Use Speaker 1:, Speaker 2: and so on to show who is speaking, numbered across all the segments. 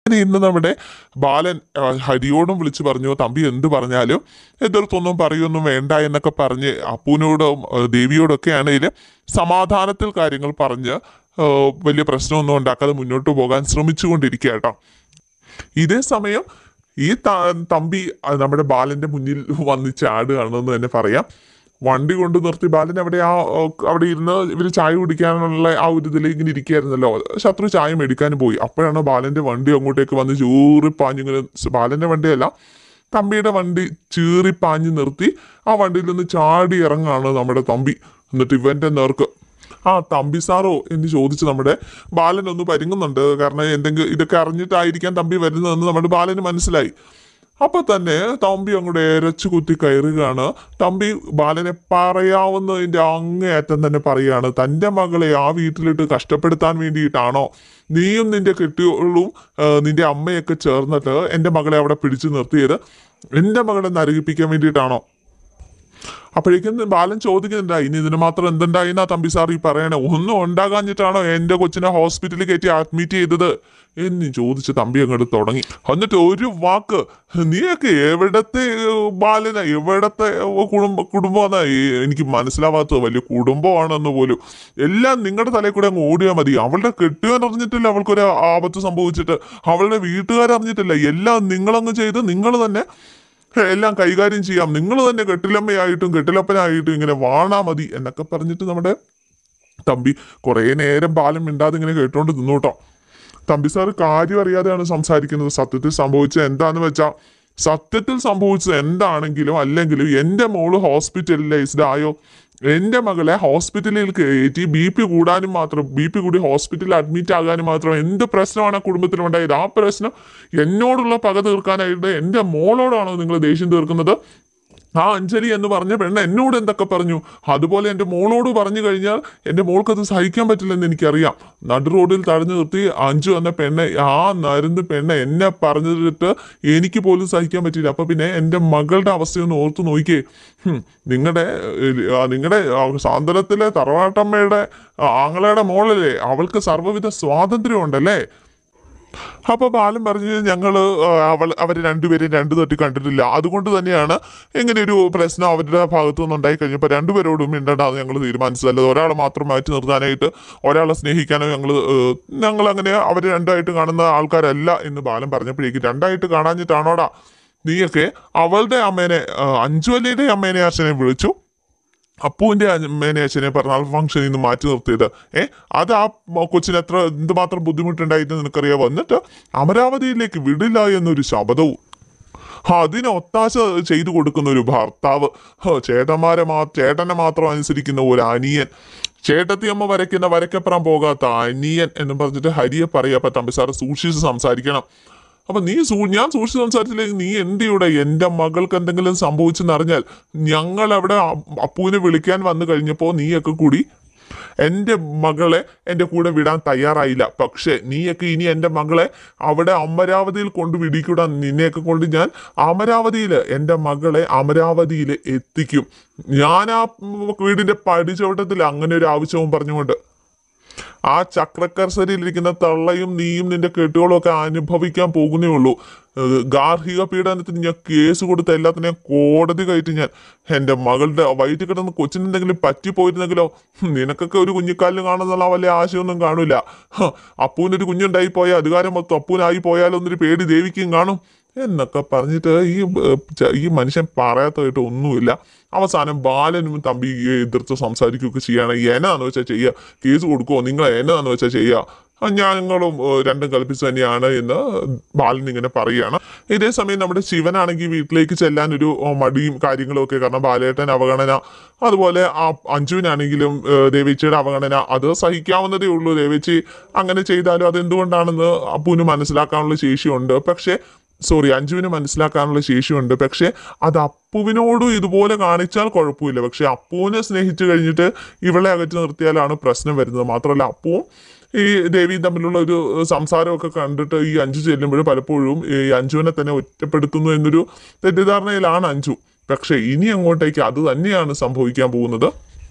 Speaker 1: ഇനി ഇന്ന് നമ്മുടെ ബാലൻ ആ, ഹരിയോടും വിളിച്ചു പറഞ്ഞു തമ്പി എന്ത് പറഞ്ഞാലും എതിർത്തൊന്നും പറയൊന്നും വേണ്ട എന്നൊക്കെ പറഞ്ഞ് അപ്പൂനോടും ആ, ദേവിയോടൊക്കെ ആണെങ്കിലും സമാധാനത്തിൽ കാര്യങ്ങൾ പറഞ്ഞ് ആ, വലിയ പ്രശ്നമൊന്നും ഉണ്ടാക്കാതെ മുന്നോട്ട് പോകാൻ ശ്രമിച്ചുകൊണ്ടിരിക്കുക കേട്ടോ ഇതേ സമയം ഈ ത- തമ്പി ആ, നമ്മുടെ ബാലന്റെ മുന്നിൽ വന്ന് ചാടുകയാണെന്ന് തന്നെ പറയാം വണ്ടി കൊണ്ട് നിർത്തി ബാലൻ അവിടെ ആ ഓ, അവിടെ ഇരുന്ന് ഇവര് ചായ കുടിക്കാനുള്ള ആ ഒരു ഇതിൽ ഇങ്ങനെ ഇരിക്കുകയായിരുന്നല്ലോ ശത്രു ചായ മേടിക്കാനും പോയി അപ്പോഴാണ് ബാലന്റെ വണ്ടി അങ്ങോട്ടേക്ക് വന്ന് ചൂറിപ്പാഞ്ഞിങ്ങനെ ബാലന്റെ വണ്ടിയല്ല തമ്പിയുടെ വണ്ടി ചീറിപ്പാഞ്ഞ് നിർത്തി ആ വണ്ടിയിൽ നിന്ന് ചാടി ഇറങ്ങാണ് നമ്മുടെ തമ്പി എന്നിട്ട് ഇവന്റെ നേർക്ക് ആ തമ്പി സാറോ എന്ന് ചോദിച്ച് നമ്മുടെ ബാലൻ ഒന്ന് പരുങ്ങുന്നുണ്ട് കാരണം എന്തെങ്കിലും ഇതൊക്കെ അറിഞ്ഞിട്ടായിരിക്കാം തമ്പി വരുന്നതെന്ന് നമ്മുടെ ബാലന് മനസ്സിലായി അപ്പൊ തന്നെ തമ്പി അങ്ങോട്ട് എരച്ചു കുത്തി കയറുകയാണ് തമ്പി ബാലനെ പറയാവുന്നതിന്റെ അങ്ങേയറ്റം തന്നെ പറയാണ് തന്റെ മകളെ ആ വീട്ടിലിട്ട് കഷ്ടപ്പെടുത്താൻ വേണ്ടിയിട്ടാണോ നീയും നിന്റെ കെട്ടിയോളും ആ, നിന്റെ അമ്മയൊക്കെ ചേർന്നിട്ട് എന്റെ മകളെ അവിടെ പിടിച്ചു നിർത്തിയത് എന്റെ മകളെ നരകിപ്പിക്കാൻ വേണ്ടിയിട്ടാണോ അപ്പോഴേക്കും ബാലൻ ചോദിക്കുന്നുണ്ട് ഇനി ഇതിന് മാത്രം എന്തുണ്ടായിന്നാ തമ്പി സാർ ഈ പറയണേ ഒന്നും ഉണ്ടാകാഞ്ഞിട്ടാണോ എന്റെ കൊച്ചിനെ ഹോസ്പിറ്റലിൽ കയറ്റി അഡ്മിറ്റ് ചെയ്തത് എന്ന് ചോദിച്ച് തമ്പി അങ്ങോട്ട് തുടങ്ങി എന്നിട്ട് ഒരു വാക്ക് നീയൊക്കെ എവിടത്തെ ഏർ, ബാലന എവിടത്തെ ഏർ, കുടുംബ കുടുംബമാണ് എനിക്ക് മനസ്സിലാവാത്തത് വലിയ കുടുംബമാണെന്ന് പോലും എല്ലാം നിങ്ങളുടെ തലയിൽ കൂടെ അങ്ങ് ഓടിയാൽ മതി അവളുടെ കെട്ടുകാൻ അറിഞ്ഞിട്ടില്ല അവൾക്കൊരു ആപത്ത് സംഭവിച്ചിട്ട് അവളുടെ വീട്ടുകാരറിഞ്ഞിട്ടില്ല എല്ലാം നിങ്ങളങ്ങ് ചെയ്ത് നിങ്ങൾ തന്നെ എല്ലാം കൈകാര്യം ചെയ്യാം നിങ്ങൾ തന്നെ കെട്ടിലമ്മയായിട്ടും കെട്ടിലപ്പനായിട്ടും ഇങ്ങനെ വാണാ മതി എന്നൊക്കെ പറഞ്ഞിട്ട് നമ്മുടെ തമ്പി കുറേ നേരം ബാലം മിണ്ടാതെ ഇങ്ങനെ കേട്ടോണ്ട് നിന്നു കേട്ടോ തമ്പി സാർ കാര്യം അറിയാതെയാണ് സംസാരിക്കുന്നത് സത്യത്തിൽ സംഭവിച്ചത് എന്താന്ന് വെച്ചാൽ സത്യത്തിൽ സംഭവിച്ചത് എന്താണെങ്കിലും അല്ലെങ്കിലും എൻ്റെ മോള് ഹോസ്പിറ്റലൈസ്ഡ് ആയോ എൻ്റെ മകളെ ഹോസ്പിറ്റലിൽ കയറ്റി ബി പി കൂടാനും മാത്രം ബി പി കൂടി ഹോസ്പിറ്റലിൽ അഡ്മിറ്റ് ആകാനും മാത്രം എന്ത് പ്രശ്നമാണ് ആ കുടുംബത്തിലുണ്ടായത് ആ പ്രശ്നം എന്നോടുള്ള പക തീർക്കാനായിട്ട് എൻ്റെ മോളോടാണോ നിങ്ങൾ ദേഷ്യം തീർക്കുന്നത് ആ അഞ്ജലി എന്ന് പറഞ്ഞ പെണ്ണ് എന്നോട് എന്തൊക്കെ പറഞ്ഞു അതുപോലെ എൻ്റെ മോളോട് പറഞ്ഞു കഴിഞ്ഞാൽ എൻ്റെ മോൾക്കത് സഹിക്കാൻ പറ്റില്ലെന്ന് എനിക്കറിയാം നടു റോഡിൽ തടഞ്ഞു നിർത്തി അഞ്ചു എന്ന പെണ്ണെ ആ നരുന്ന് പെണ്ണെ എന്നെ പറഞ്ഞിട്ട് എനിക്ക് പോലും സഹിക്കാൻ പറ്റില്ല അപ്പൊ പിന്നെ എൻ്റെ മകളുടെ അവസ്ഥയൊന്ന് ഓർത്തു നോക്കിയേ നിങ്ങളുടെ നിങ്ങളുടെ സാന്ത്വനത്തിലെ തറവാട്ടമ്മയുടെ ആ, ആങ്ങളയുടെ മോളല്ലേ അവൾക്ക് സർവ്വവിധ സ്വാതന്ത്ര്യം ഉണ്ടല്ലേ അപ്പൊ ബാലൻ പറഞ്ഞു ഞങ്ങള് ആ, അവൾ അവര് രണ്ടുപേരെയും രണ്ടു തട്ടി കണ്ടിട്ടില്ല അതുകൊണ്ട് തന്നെയാണ് ഇങ്ങനെ ഒരു പ്രശ്നം അവരുടെ ഭാഗത്തു നിന്ന് ഉണ്ടായി കഴിഞ്ഞപ്പോൾ രണ്ടുപേരോടും മിണ്ടണ്ടാന്ന് ഞങ്ങൾ തീരുമാനിച്ചതല്ല ഒരാളെ മാത്രം മാറ്റി നിർത്താനായിട്ട് ഒരാളെ സ്നേഹിക്കാനോ ഞങ്ങൾ ഞങ്ങൾ അങ്ങനെ അവര് രണ്ടായിട്ട് കാണുന്ന ആൾക്കാരല്ല എന്ന് ബാലൻ പറഞ്ഞപ്പോഴേക്കും രണ്ടായിട്ട് കാണാഞ്ഞിട്ടാണോടാ നീയൊക്കെ അവളുടെ അമ്മേനെ ആ, അഞ്ജുവലിയുടെ അമ്മേനെ അച്ഛനെ വിളിച്ചു അപ്പുവിന്റെ അമ്മേനെ അച്ഛനെ പിറന്നാൾ ഫംഗ്ഷനിൽ നിന്ന് മാറ്റി നിർത്തിയത് ഏ അത് ആ മ- കൊച്ചിന് എത്ര എന്തുമാത്രം ബുദ്ധിമുട്ടുണ്ടായിട്ട് നിനക്കറിയാം വന്നിട്ട് അമരാവതിയിലേക്ക് വിടില്ല എന്നൊരു ശബ്ദവും അതിന് ഒത്താശ ചെയ്തു കൊടുക്കുന്ന ഒരു ഭർത്താവ് ഹോ, ചേട്ടന്മാരെ മാ ചേട്ടനെ മാത്രം അനുസരിക്കുന്ന ഒരു അനിയൻ ചേട്ടത്തിയമ്മ വരയ്ക്കുന്ന വരയ്ക്കപ്പുറം പോകാത്ത അനിയൻ എന്ന് പറഞ്ഞിട്ട് ഹരിയെ പറയാ അപ്പൊ തമ്പി സാറ് സൂക്ഷിച്ച് സംസാരിക്കണം അപ്പൊ നീ സൂ ഞാൻ സൂക്ഷിച്ച് സംസാരിച്ചില്ലെങ്കിൽ നീ എന്ത് ഇവിടെ എന്റെ മകൾക്ക് എന്തെങ്കിലും സംഭവിച്ചെന്നറിഞ്ഞാൽ ഞങ്ങൾ അവിടെ അ- അപ്പുവിനെ വിളിക്കാൻ വന്നു കഴിഞ്ഞപ്പോൾ നീയൊക്കെ കൂടി എൻ്റെ മകളെ എൻ്റെ കൂടെ വിടാൻ തയ്യാറായില്ല പക്ഷേ നീയൊക്കെ ഇനി എൻ്റെ മകളെ അവിടെ അമരാവതിയിൽ കൊണ്ട് വിടിക്കൂടാൻ നിന്നെയൊക്കെ കൊണ്ട് ഞാൻ അമരാവതിയിൽ എൻ്റെ മകളെ അമരാവതിയിൽ എത്തിക്കും ഞാൻ ആ ഉം, വീടിൻ്റെ പടിച്ചോട്ടത്തിൽ അങ്ങനെ ഒരു ആവശ്യവും പറഞ്ഞുകൊണ്ട് ആ ചക്രക്കർസരിയിലിരിക്കുന്ന തള്ളയും നീയും നിന്റെ കെട്ടുകളും ഒക്കെ അനുഭവിക്കാൻ പോകുന്നേ ഉള്ളൂ ഏഹ് ഗാർഹിക പീഡനത്തിന് ഞാൻ കേസ് കൊടുത്ത എല്ലാത്തിനെയും കോടതി കയറ്റി ഞാൻ എൻ്റെ മകളുടെ വയറ്റിൽ കിടന്ന് കൊച്ചിനെന്തെങ്കിലും പറ്റിപ്പോയിരുന്നെങ്കിലോ ഹും, നിനക്കൊക്കെ ഒരു കുഞ്ഞിക്കാലിന് കാണുന്നുള്ള വലിയ ആശയമൊന്നും കാണൂല ഹ, അപ്പൂവിനൊരു കുഞ്ഞുണ്ടായി പോയാൽ അധികാരം മൊത്തം അപ്പൂനായി പോയാലൊന്നൊരു പേടി ദേവിക്കും കാണും എന്നൊക്കെ പറഞ്ഞിട്ട് ഈ ഏർ, ച- ഈ മനുഷ്യൻ പറയാത്തതായിട്ട് ഒന്നുമില്ല അവസാനം ബാലനും തമ്പി ഈ എതിർത്ത് സംസാരിക്കുകയൊക്കെ ചെയ്യാണ് എന്നാന്ന് വെച്ചാൽ ചെയ്യുക കേസ് കൊടുക്കുമോ നിങ്ങൾ എന്നാന്ന് വെച്ചാൽ ചെയ്യുക ആ, ഞങ്ങളും ഏർ, രണ്ടും കൽപ്പിച്ച് തന്നെയാണ് എന്ന് ബാലൻ ഇങ്ങനെ പറയുകയാണ് ഇതേ സമയം നമ്മുടെ ശിവനാണെങ്കിൽ വീട്ടിലേക്ക് ചെല്ലാൻ ഒരു ഏർ, മടിയും കാര്യങ്ങളും ഒക്കെ കാരണം ബാലേട്ടൻ അവഗണന അതുപോലെ ആ അഞ്ജുവിനാണെങ്കിലും ഏർ, ദേവേച്ചിയുടെ അവഗണന അത് സഹിക്കാവുന്നതേ ഉള്ളൂ ദേവേച്ചി അങ്ങനെ ചെയ്താലും അത് എന്തുകൊണ്ടാണെന്ന് അപ്പൂന് മനസ്സിലാക്കാനുള്ള ശേഷിയുണ്ട് പക്ഷേ സോറി അഞ്ജുവിന് മനസ്സിലാക്കാനുള്ള ശേഷിയുണ്ട് പക്ഷെ അത് അപ്പുവിനോടും ഇതുപോലെ കാണിച്ചാൽ കുഴപ്പമില്ല പക്ഷെ അപ്പുവിനെ സ്നേഹിച്ചു കഴിഞ്ഞിട്ട് ഇവളെ അകറ്റി നിർത്തിയാലാണ് പ്രശ്നം വരുന്നത് മാത്രമല്ല അപ്പുവും ഈ ദേവിയും തമ്മിലുള്ള ഒരു സംസാരമൊക്കെ കണ്ടിട്ട് ഈ അഞ്ചു ചെല്ലുമ്പോൾ പലപ്പോഴും ഈ അഞ്ജുവിനെ തന്നെ ഒറ്റപ്പെടുത്തുന്നു എന്നൊരു തെറ്റിദ്ധാരണയിലാണ് അഞ്ജു പക്ഷെ ഇനി അങ്ങോട്ടേക്ക് അത് തന്നെയാണ് സംഭവിക്കാൻ പോകുന്നത്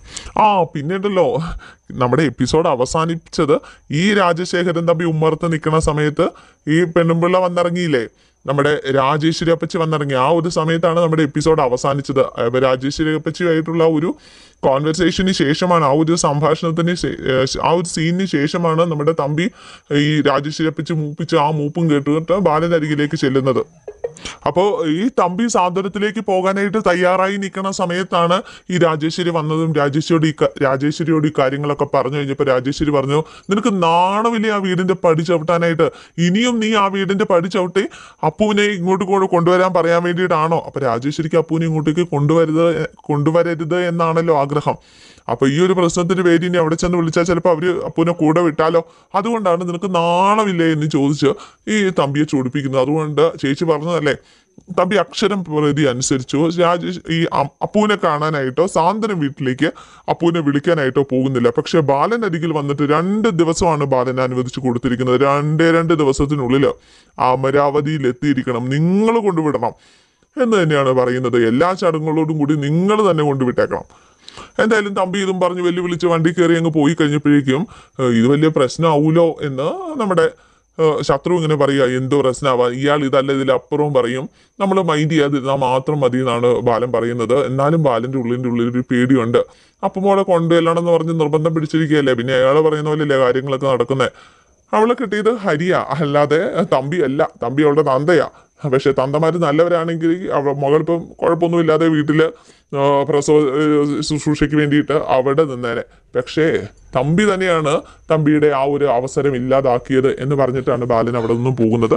Speaker 1: ആ പിന്നെയുണ്ടല്ലോ നമ്മുടെ എപ്പിസോഡ് അവസാനിപ്പിച്ചത് ഈ രാജശേഖരൻ തമ്പി ഉമ്മർത്ത് നിൽക്കുന്ന സമയത്ത് ഈ പെണ്ണുമ്പിള്ള വന്നിറങ്ങിയില്ലേ നമ്മുടെ രാജേശ്വരി അപ്പച്ചി വന്നിറങ്ങി ആ ഒരു സമയത്താണ് നമ്മുടെ എപ്പിസോഡ് അവസാനിച്ചത് അപ്പൊ രാജേശ്വരി അപ്പച്ചിയായിട്ടുള്ള ഒരു കോൺവെർസേഷന് ശേഷമാണ് ആ ഒരു സംഭാഷണത്തിന് ശേ- ഏഹ് ആ ഒരു സീനിന് ശേഷമാണ് നമ്മുടെ തമ്പി ഈ രാജേശ്വരി അപ്പച്ചി മൂപ്പിച്ച് ആ മൂപ്പും കേട്ടിട്ട് ബാലന്റെ അരികിലേക്ക് ചെല്ലുന്നത് അപ്പോൾ ഈ തമ്പി സാന്ത്വനത്തിലേക്ക് പോകാനായിട്ട് തയ്യാറായി നിൽക്കുന്ന സമയത്താണ് ഈ രാജേശ്വരി വന്നതും രാജേശ്വരിയോട് ഈ ക- രാജേശ്വരിയോട് ഈ കാര്യങ്ങളൊക്കെ പറഞ്ഞു കഴിഞ്ഞപ്പോൾ രാജേശ്വരി പറഞ്ഞു നിനക്ക് നാണമില്ലേ ആ വീടിന്റെ പടി ചവിട്ടാനായിട്ട് ഇനിയും നീ ആ വീടിന്റെ പടി ചവിട്ടി അപ്പുവിനെ ഇങ്ങോട്ട് കൊണ്ട് കൊണ്ടുവരാൻ പറയാൻ വേണ്ടിയിട്ടാണോ അപ്പൊ രാജേശ്വരിക്ക് അപ്പുവിനെ ഇങ്ങോട്ടേക്ക് കൊണ്ടുവരുത് കൊണ്ടുവരരുത് എന്നാണല്ലോ ആഗ്രഹം അപ്പൊ ഈ ഒരു പ്രശ്നത്തിന് പേര് ഇനി അവിടെ ചെന്ന് വിളിച്ചാൽ ചിലപ്പോൾ അവര് അപ്പൂനെ കൂടെ വിട്ടാലോ അതുകൊണ്ടാണ് നിനക്ക് നാണമില്ലേ എന്ന് ചോദിച്ച് ഈ തമ്പിയെ ചൂടിപ്പിക്കുന്നത് അതുകൊണ്ട് ചേച്ചി പറഞ്ഞതല്ലേ തമ്പി അക്ഷരം പ്രതി അനുസരിച്ചു രാജേഷ് ഈ അം- അപ്പൂനെ കാണാനായിട്ടോ സാന്ത്വനം വീട്ടിലേക്ക് അപ്പൂനെ വിളിക്കാനായിട്ടോ പോകുന്നില്ല പക്ഷെ ബാലൻ അരികിൽ വന്നിട്ട് രണ്ട് ദിവസമാണ് ബാലൻ അനുവദിച്ചു കൊടുത്തിരിക്കുന്നത് രണ്ടേ രണ്ട് ദിവസത്തിനുള്ളിൽ അമരാവതിയിൽ എത്തിയിരിക്കണം നിങ്ങൾ കൊണ്ടുവിടണം എന്ന് തന്നെയാണ് പറയുന്നത് എല്ലാ ചടങ്ങുകളോടും കൂടി നിങ്ങൾ തന്നെ കൊണ്ടുവിട്ടേക്കണം എന്തായാലും തമ്പി ഇതും പറഞ്ഞ് വെല്ലുവിളിച്ച് വണ്ടി കയറി അങ്ങ് പോയി കഴിഞ്ഞപ്പോഴേക്കും ഏഹ്, ഇത് വലിയ പ്രശ്നമാവൂലോ എന്ന് നമ്മുടെ ഏഹ്, ശത്രു ഇങ്ങനെ പറയുക എന്തോ പ്രശ്നമാവാ ഇയാൾ ഇതല്ല ഇതിലപ്പുറവും പറയും നമ്മൾ മൈൻഡ് ചെയ്യാതിരുന്നാൽ മാത്രം മതി എന്നാണ് ബാലൻ പറയുന്നത് എന്നാലും ബാലന്റെ ഉള്ളിന്റെ ഉള്ളിൽ ഒരു പേടിയുണ്ട് അപ്പം മോളെ കൊണ്ടുവല്ലണമെന്ന് പറഞ്ഞ് നിർബന്ധം പിടിച്ചിരിക്കുകയല്ലേ പിന്നെ അയാൾ പറയുന്ന പോലെയല്ലേ കാര്യങ്ങളൊക്കെ നടക്കുന്നത് അവളെ കിട്ടിയത് ഹരിയ അല്ലാതെ തമ്പി അല്ല തമ്പി അവളുടെ തന്തയാ പക്ഷെ തന്തമാര് നല്ലവരാണെങ്കിൽ അവ മകളിപ്പം കുഴപ്പമൊന്നുമില്ലാതെ വീട്ടില് ആ, പ്രസവ ഏ, ശുശ്രൂഷയ്ക്ക് വേണ്ടിയിട്ട് അവിടെ നിന്നേനെ പക്ഷേ തമ്പി തന്നെയാണ് തമ്പിയുടെ ആ ഒരു അവസരം ഇല്ലാതാക്കിയത് എന്ന് പറഞ്ഞിട്ടാണ് ബാലൻ അവിടെ നിന്നും പോകുന്നത്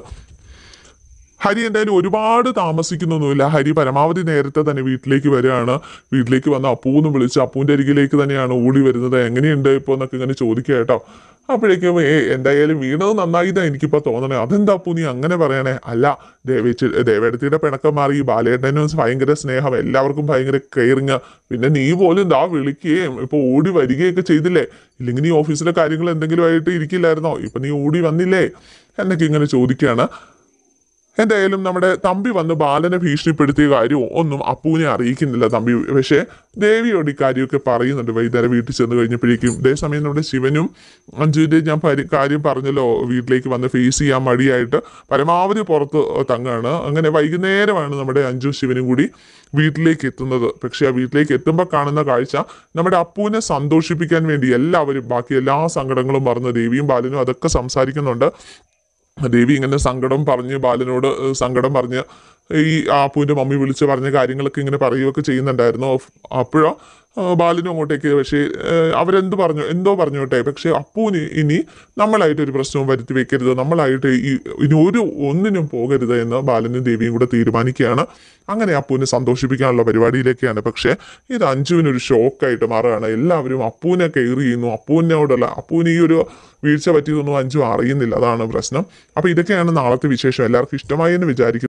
Speaker 1: ഹരി എന്തായാലും ഒരുപാട് താമസിക്കുന്നൊന്നുമില്ല ഹരി പരമാവധി നേരത്തെ തന്നെ വീട്ടിലേക്ക് വരികയാണ് വീട്ടിലേക്ക് വന്ന് അപ്പൂന്ന് വിളിച്ച് അപ്പൂന്റെ അരികിലേക്ക് തന്നെയാണ് ഓടി വരുന്നത് എങ്ങനെയുണ്ട് ഇപ്പോൾ എന്നൊക്കെ ഇങ്ങനെ ചോദിക്കുക കേട്ടോ അപ്പോഴേക്കും ഏ എന്തായാലും വീണത് നന്നായിട്ടാ എനിക്കിപ്പോൾ തോന്നണേ അതെന്താ അപ്പൂ നീ അങ്ങനെ പറയണേ അല്ല ദേവേച്ചി ദേവേടത്തിയുടെ പിണക്കം മാറി ബാലേട്ടനും ഭയങ്കര സ്നേഹം എല്ലാവർക്കും ഭയങ്കര കെയറിങ് പിന്നെ നീ പോലും ദാ വിളിക്കുകയും ഇപ്പൊ ഓടി വരികയൊക്കെ ചെയ്തില്ലേ ഇല്ലെങ്കിൽ നീ ഓഫീസിലെ കാര്യങ്ങൾ എന്തെങ്കിലും ആയിട്ട് ഇരിക്കില്ലായിരുന്നോ ഇപ്പൊ നീ ഓടി വന്നില്ലേ എന്നൊക്കെ ഇങ്ങനെ ചോദിക്കുകയാണ് എന്തായാലും നമ്മുടെ തമ്പി വന്ന് ബാലനെ ഭീഷണിപ്പെടുത്തിയ കാര്യവും ഒന്നും അപ്പുവിനെ അറിയിക്കുന്നില്ല തമ്പി പക്ഷേ ദേവിയോട് ഈ കാര്യമൊക്കെ പറയുന്നുണ്ട് വൈകുന്നേരം വീട്ടിൽ ചെന്ന് കഴിഞ്ഞപ്പോഴേക്കും ഇതേസമയം നമ്മുടെ ശിവനും അഞ്ജുവിൻ്റെ ഞാൻ പരി- കാര്യം പറഞ്ഞല്ലോ വീട്ടിലേക്ക് വന്ന് ഫേസ് ചെയ്യാൻ മടിയായിട്ട് പരമാവധി പുറത്ത് തങ്ങാണ് അങ്ങനെ വൈകുന്നേരമാണ് നമ്മുടെ അഞ്ജു ശിവനും കൂടി വീട്ടിലേക്ക് എത്തുന്നത് പക്ഷെ ആ വീട്ടിലേക്ക് എത്തുമ്പോൾ കാണുന്ന കാഴ്ച നമ്മുടെ അപ്പുവിനെ സന്തോഷിപ്പിക്കാൻ വേണ്ടി എല്ലാവരും ബാക്കി എല്ലാ സങ്കടങ്ങളും മറന്ന് ദേവിയും ബാലനും അതൊക്കെ സംസാരിക്കുന്നുണ്ട് ദേവി ഇങ്ങനെ സങ്കടം പറഞ്ഞ് ബാലനോട് ഏഹ് സങ്കടം പറഞ്ഞ് ഈ ആപ്പുവിന്റെ മമ്മി വിളിച്ച് പറഞ്ഞ കാര്യങ്ങളൊക്കെ ഇങ്ങനെ പറയുകയൊക്കെ ചെയ്യുന്നുണ്ടായിരുന്നു അപ്പോഴോ ബാലനും അങ്ങോട്ടേക്ക് പക്ഷേ ഏഹ് അവരെന്ത് പറഞ്ഞു എന്തോ പറഞ്ഞോട്ടെ പക്ഷേ അപ്പുവിന് ഇനി നമ്മളായിട്ട് ഒരു പ്രശ്നവും വരുത്തി വെക്കരുത് നമ്മളായിട്ട് ഈ ഇനി ഒരു ഒന്നിനും പോകരുത് എന്ന് ബാലനും ദേവിയും കൂടെ തീരുമാനിക്കുകയാണ് അങ്ങനെ അപ്പുവിനെ സന്തോഷിപ്പിക്കാനുള്ള പരിപാടിയിലേക്കാണ് പക്ഷേ ഇത് അഞ്ജുവിനൊരു ഷോക്കായിട്ട് മാറുകയാണ് എല്ലാവരും അപ്പുവിനെ കെയർ ചെയ്യുന്നു അപ്പുവിനോടുള്ള അപ്പുവിന് ഈ ഒരു വീഴ്ച പറ്റിയതൊന്നും അഞ്ജു അറിയുന്നില്ല അതാണ് പ്രശ്നം അപ്പോൾ ഇതൊക്കെയാണ് നാളത്തെ വിശേഷം എല്ലാവർക്കും ഇഷ്ടമായി എന്ന് വിചാരിക്കുന്നു